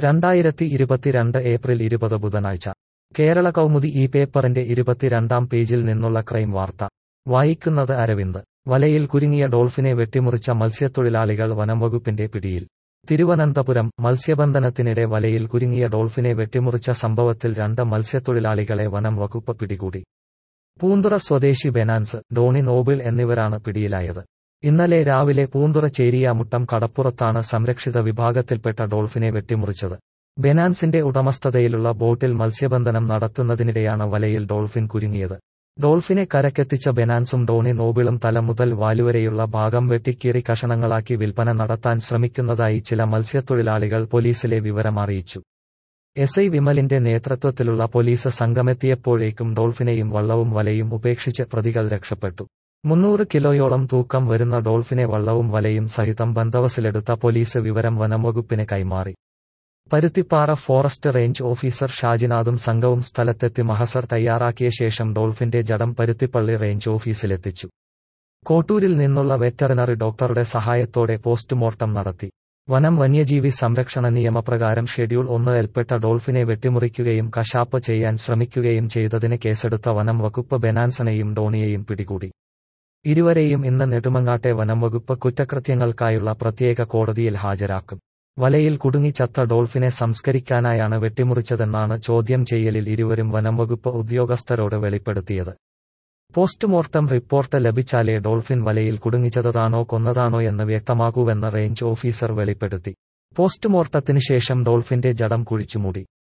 രണ്ടായിരത്തി ഇരുപത്തിരണ്ട് ഏപ്രിൽ ഇരുപത് ബുധനാഴ്ച കേരള കൗമുദി ഈ പേപ്പറിന്റെ ഇരുപത്തിരണ്ടാം പേജിൽ നിന്നുള്ള ക്രൈം വാർത്ത വായിക്കുന്നത് അരവിന്ദ് വലയിൽ കുരുങ്ങിയ ഡോൾഫിനെ വെട്ടിമുറിച്ച മത്സ്യത്തൊഴിലാളികൾ വനംവകുപ്പിന്റെ പിടിയിൽ തിരുവനന്തപുരം മത്സ്യബന്ധനത്തിനിടെ വലയിൽ കുരുങ്ങിയ ഡോൾഫിനെ വെട്ടിമുറിച്ച സംഭവത്തിൽ രണ്ട് മത്സ്യത്തൊഴിലാളികളെ വനം വകുപ്പ് പിടികൂടി പൂന്തുറ സ്വദേശി ബെനാൻസ് ഡോണി നോബിൾ എന്നിവരാണ് പിടിയിലായത് ഇന്നലെ രാവിലെ പൂന്തുറ ചേരിയാമുട്ടം കടപ്പുറത്താണ് സംരക്ഷിത വിഭാഗത്തിൽപ്പെട്ട ഡോൾഫിനെ വെട്ടിമുറിച്ചത് ബെനാൻസിന്റെ ഉടമസ്ഥതയിലുള്ള ബോട്ടിൽ മത്സ്യബന്ധനം നടത്തുന്നതിനിടെയാണ് വലയിൽ ഡോൾഫിൻ കുരുങ്ങിയത് ഡോൾഫിനെ കരക്കെത്തിച്ച ബെനാൻസും ഡോണി നോബിളും തല മുതൽ വാലുവരെയുള്ള ഭാഗം വെട്ടിക്കീറി കഷണങ്ങളാക്കി വിൽപ്പന നടത്താൻ ശ്രമിക്കുന്നതായി ചില മത്സ്യത്തൊഴിലാളികൾ പോലീസിലെ വിവരം അറിയിച്ചു എസ് ഐ വിമലിന്റെ നേതൃത്വത്തിലുള്ള പോലീസ് സംഘമെത്തിയപ്പോഴേക്കും ഡോൾഫിനെയും വള്ളവും വലയും ഉപേക്ഷിച്ച് പ്രതികൾ രക്ഷപ്പെട്ടു മുന്നൂറ് കിലോയോളം തൂക്കം വരുന്ന ഡോൾഫിനെ വള്ളവും വലയും സഹിതം ബന്ദവസിലെടുത്ത പോലീസ് വിവരം വനംവകുപ്പിന് കൈമാറി പരുത്തിപ്പാറ ഫോറസ്റ്റ് റേഞ്ച് ഓഫീസർ ഷാജിനാഥും സംഘവും സ്ഥലത്തെത്തി മഹസർ തയ്യാറാക്കിയ ശേഷം ഡോൾഫിന്റെ ജഡം പരുത്തിപ്പള്ളി റേഞ്ച് ഓഫീസിലെത്തിച്ചു കോട്ടൂരിൽ നിന്നുള്ള വെറ്ററിനറി ഡോക്ടറുടെ സഹായത്തോടെ പോസ്റ്റ്മോർട്ടം നടത്തി വനം വന്യജീവി സംരക്ഷണ നിയമപ്രകാരം ഷെഡ്യൂൾ ഒന്ന് ഏൽപ്പെട്ട ഡോൾഫിനെ വെട്ടിമുറിക്കുകയും കശാപ്പ് ചെയ്യാൻ ശ്രമിക്കുകയും ചെയ്തതിന് കേസെടുത്ത വനം വകുപ്പ് ബെനാൻസനെയും ഡോണിയെയും പിടികൂടി ഇരുവരെയും ഇന്ന് നെടുമങ്ങാട്ടെ വനം വകുപ്പ് കുറ്റകൃത്യങ്ങൾക്കായുള്ള പ്രത്യേക കോടതിയിൽ ഹാജരാക്കും വലയിൽ കുടുങ്ങി ചത്ത ഡോൾഫിനെ സംസ്കരിക്കാനായാണ് വെട്ടിമുറിച്ചതെന്നാണ് ചോദ്യം ചെയ്യലിൽ ഇരുവരും വനംവകുപ്പ് ഉദ്യോഗസ്ഥരോട് വെളിപ്പെടുത്തിയത് പോസ്റ്റ്മോർട്ടം റിപ്പോർട്ട് ലഭിച്ചാലേ ഡോൾഫിൻ വലയിൽ കുടുങ്ങിച്ചതാണോ കൊന്നതാണോ എന്ന് വ്യക്തമാകൂവെന്ന് റേഞ്ച് ഓഫീസർ വെളിപ്പെടുത്തി പോസ്റ്റ്മോർട്ടത്തിന് ശേഷം ഡോൾഫിന്റെ ജഡം കുഴിച്ചുമൂടി